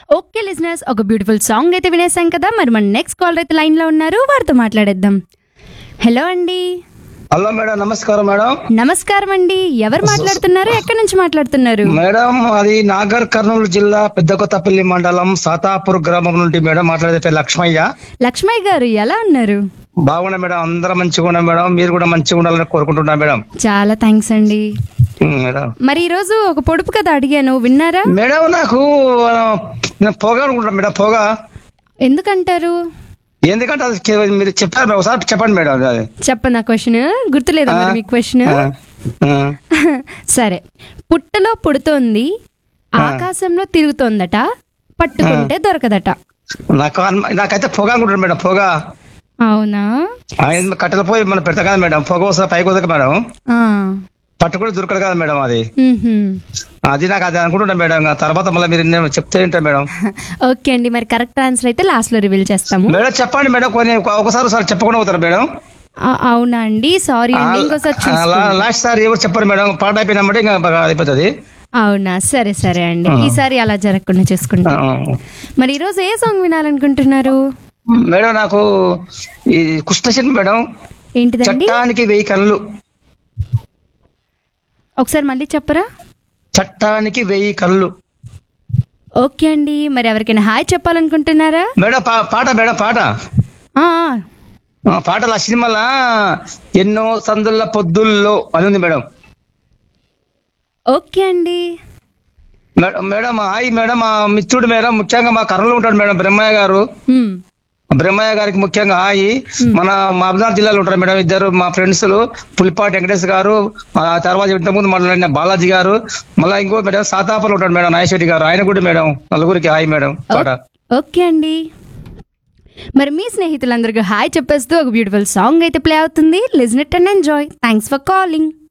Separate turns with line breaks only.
Okay listeners ఒక beautiful song అయితే వినేసాం కదా మరి మన నెక్స్ట్ కాలర్ అయితే లైన్లో ఉన్నారు వారితో మాట్లాడేద్దాం హలో అండి
హలో మేడం నమస్కారం మేడం
నమస్కారం అండి ఎవరు మాట్లాడుతున్నారు ఎక్కడి నుంచి మాట్లాడుతున్నారు
మేడం అది నాగర్ కర్నూలు జిల్లా పెద్ద కొత్తపల్లి మండలం సాతాపూర్ గ్రామం నుండి మేడం మాట్లాడే పేరు లక్ష్మయ్య
లక్ష్మయ్య గారు ఎలా ఉన్నారు
బాగున్నా మేడం అందరం మంచిగా ఉన్నాం మేడం మీరు కూడా మంచిగా ఉండాలని కోరుకుంటున్నా మేడం
చాలా థ్యాంక్స్ అండి
ఉమ్, మేడం
మరి ఈ రోజు ఒక పొడుపు కథ అడిగాను విన్నారా
మేడం నాకు ఆ, నేను పొగ అనుకుంటున్నా మేడం పొగ
ఎందుకంటారు
ఎందుకంటే అది కే- మీరు చెప్పారు మేడం, ఒకసారి చెప్పండి మేడం అది
చెప్పండి ఆ క్వశ్చన్ గుర్తులేదా మరి మీ క్వశ్చన్
ఆ, ఆ.
సరే పుట్టలో పుడుతోంది ఆకాశంలో తిరుగుతోందట పట్టుకుంటే దొరకదట
నాకు అన్- నాకైతే పొగ అనుకుంటున్నా మేడం పొగ
అవునా
ఆ, ఎందుకు కట్టెల పోయి మనం పెడతాం కదా మేడం పొగ వస్తే పైకి వదక మేడం
ఆ.
పట్టుకుని దొరకదు కదా మేడం అది
మ్మ్హ్మ్.
అది నాకు అది అనుకుంటున్నా మేడం ఇంకా తర్వాత మళ్ళీ మీరు నేను చెప్తే ఏంటో మేడం
ఓకే అండి మరి కరెక్ట్ ఆన్సర్ అయితే లాస్ట్ లో రివీల్ చేస్తాము
మేడం చెప్పండి మేడం కొన్ని ఒకసారి ఒకసారి చెప్పకుండా పోతారు మేడం
ఆ, అవునా అండి సారీ అండి ఇంకోసారి
ఆ,
చూసుకో
లా- లాస్ట్ సారి ఎవరు చెప్పండి మేడం పాట అయిపోయినప్పుడు ఇంకా బాగా అయిపోతుంది
అవునా సరే సరే అండి ఈసారి అలా జరగకుండా
ఆ,
చూసుకుంటాం
ఆ.
మరి ఈ రోజు ఏ సాంగ్ వినాలనుకుంటున్నారు
మేడం నాకు ఈ కుష్ఠశన్ మేడం
ఏంటిదండి
చట్టానికి వెయ్యి కళ్ళు
ఒకసారి మళ్ళీ చెప్పరా
చట్టానికి వెయ్యి కళ్ళు
ఓకే అండి మరి ఎవరికైనా హాయ్ చెప్పాలనుకుంటున్నారా
మేడం పా- పాట మేడం పాట
ఆ,
ఆ, పాటలు ఆ సినిమాలా ఎన్నో సందుల పొద్దుల్లో అని ఉంది మేడం
ఓకే అండి
మేడం మేడం హాయ్ మేడం మా మిత్రుడు మేడం ముఖ్యంగా మా కర్నూలు ఉంటాడు మేడం బ్రహ్మయ్య గారు
మ్మ్.
బ్రహ్మయ్య గారికి ముఖ్యంగా హాయి మన మహబూబ్నగర్ జిల్లాలో ఉంటారు మేడం ఇద్దరు మా ఫ్రెండ్స్ పులిపాటి వెంకటేష్ గారు ఆ తర్వాత ఇంతకుముందు మాట్లాడిన బాలాజీ గారు మళ్ళీ ఇంకో మేడం సాతాపలో ఉంటాడు మేడం నాగేశ్వరి గారు ఆయన కూడా మేడం నలుగురికి హాయ్ మేడం పాట
ఓకే అండి మరి మీ స్నేహితులందరికీ హాయ్ చెప్పేస్తూ ఒక బ్యూటిఫుల్ సాంగ్ అయితే ప్లే అవుతుంది listen it and enjoy thanks for calling